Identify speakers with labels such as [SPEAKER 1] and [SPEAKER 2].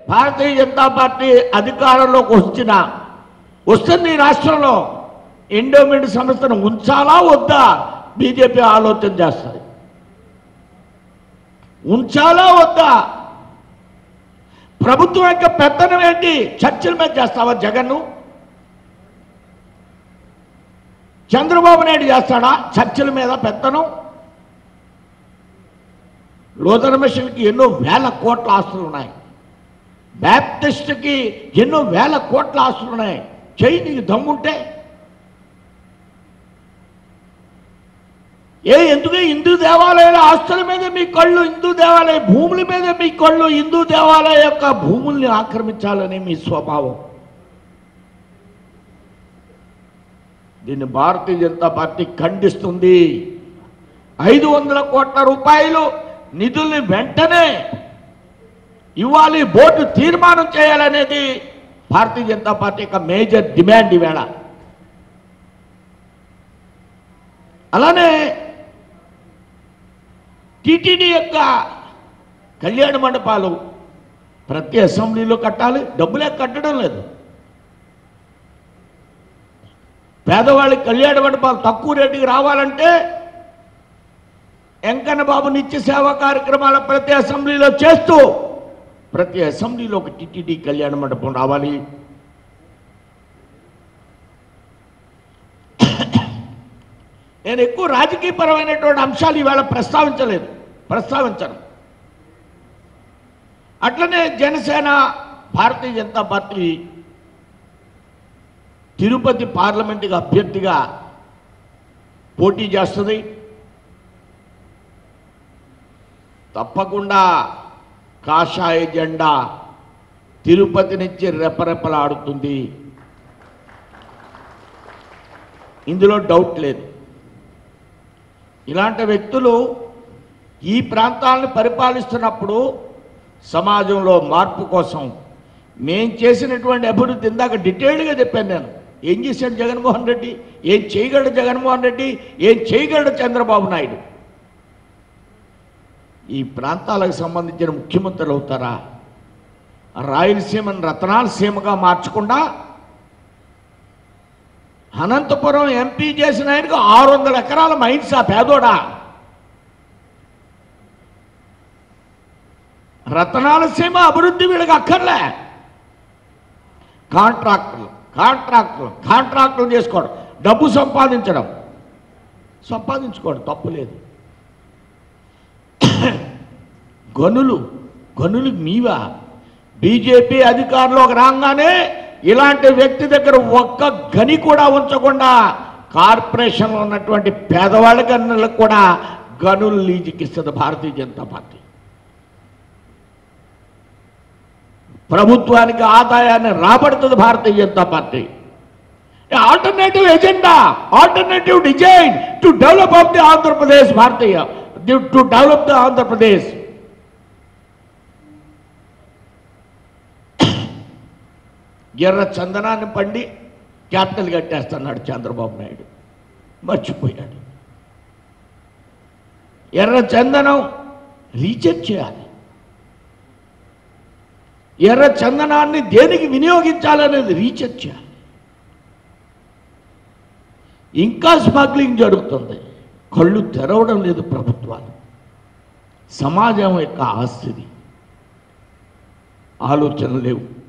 [SPEAKER 1] భారతీయ Janata party అధికారంలోకి వచ్చిన వస్తుంది ఈ రాష్ట్రంలో ఎండోమెంట్ సంస్థను ఉంచాలా వద్దా బీజేపీ ఆలోచన చేస్తుంది ఉంచాలా వద్దా ప్రభుత్వం యొక్క పెత్తనం ఏంటి చర్చల మీద చేస్తావా జగన్ను చంద్రబాబు నాయుడు చేస్తాడా చర్చల మీద పెత్తనం లోదర్ మిషన్కి ఎన్నో వేల కోట్ల ఆస్తులు ఉన్నాయి బ్యాప్టిస్ట్కి ఎన్నో వేల కోట్ల ఆస్తులు ఉన్నాయి చెయ్యి నీకు దమ్ముంటే ఏ ఎందుకు హిందూ దేవాలయాల ఆస్తుల మీద మీ కళ్ళు హిందూ దేవాలయ భూముల మీద మీ కళ్ళు హిందూ దేవాలయ యొక్క భూముల్ని ఆక్రమించాలని మీ స్వభావం దీన్ని భారతీయ జనతా పార్టీ ఖండిస్తుంది ఐదు వందల కోట్ల రూపాయలు నిధుల్ని వెంటనే ఇవ్వాలి బోర్డు తీర్మానం చేయాలనేది భారతీయ జనతా పార్టీ యొక్క మేజర్ డిమాండ్ ఈవేళ అలానే టీటీడీ యొక్క కళ్యాణ మండపాలు ప్రతి అసెంబ్లీలో కట్టాలి డబ్బులే కట్టడం లేదు పేదవాళ్ళకి కళ్యాణ మండపాలు తక్కువ రేటుకి రావాలంటే వెంకన్న బాబు నిత్య సేవా కార్యక్రమాల ప్రతి అసెంబ్లీలో చేస్తూ ప్రతి అసెంబ్లీలో ఒక టిటిడి కళ్యాణ మండపం రావాలి నేను ఎక్కువ రాజకీయపరమైనటువంటి అంశాలు ఇవాళ ప్రస్తావించలేదు ప్రస్తావించను అట్లనే జనసేన భారతీయ జనతా పార్టీ తిరుపతి పార్లమెంటుకి అభ్యర్థిగా పోటీ చేస్తుంది తప్పకుండా కాషాయ జెండా తిరుపతి నుంచి రెపరెపలాడుతుంది ఇందులో డౌట్ లేదు ఇలాంటి వ్యక్తులు ఈ ప్రాంతాలను పరిపాలిస్తున్నప్పుడు సమాజంలో మార్పు కోసం మేం చేసినటువంటి అభివృద్ధి ఇందాక డీటెయిల్డ్గా చెప్పాను నేను ఏం చేశాడు జగన్మోహన్ రెడ్డి ఏం చేయగలడు జగన్మోహన్ రెడ్డి ఏం చేయగలడు చంద్రబాబు నాయుడు ఈ ప్రాంతాలకు సంబంధించిన ముఖ్యమంత్రులు అవుతారా రాయలసీమను రతనాల సీమగా మార్చకుండా అనంతపురం ఎంపీ చేసిన ఆయనకు ఆరు వందల ఎకరాల మైన్స్ ఆ పేదోడా రతనాల సీమ అభివృద్ధి వీళ్ళకి అక్కర్లే కాంట్రాక్టులు కాంట్రాక్టులు కాంట్రాక్టులు చేసుకోవడం డబ్బు సంపాదించడం సంపాదించుకోవడం తప్పు లేదు గనులు గనులు మీవా బీజేపీ అధికారంలోకి రాగానే ఇలాంటి వ్యక్తి దగ్గర ఒక్క గని కూడా ఉంచకుండా కార్పొరేషన్లో ఉన్నటువంటి పేదవాళ్ళ గనులకు కూడా గనులు లీజుకిస్తుంది భారతీయ జనతా పార్టీ ప్రభుత్వానికి ఆదాయాన్ని రాబడుతుంది Bharatiya Janata Party alternative agenda alternative design to develop of the Andhra Pradesh Bharatiya to develop the Andhra Pradesh ఎర్ర చందనాన్ని పండి క్యాపిటల్ కట్టేస్తున్నాడు చంద్రబాబు నాయుడు మర్చిపోయాడు ఎర్ర చందనం రీచెక్ చేయాలి ఎర్ర చందనాన్ని దేనికి వినియోగించాలనేది రీచెక్ చేయాలి ఇంకా స్మగ్లింగ్ జరుగుతుంది కళ్ళు తెరవడం లేదు ప్రభుత్వాలు సమాజం యొక్క ఆస్తిది ఆలోచన లేవు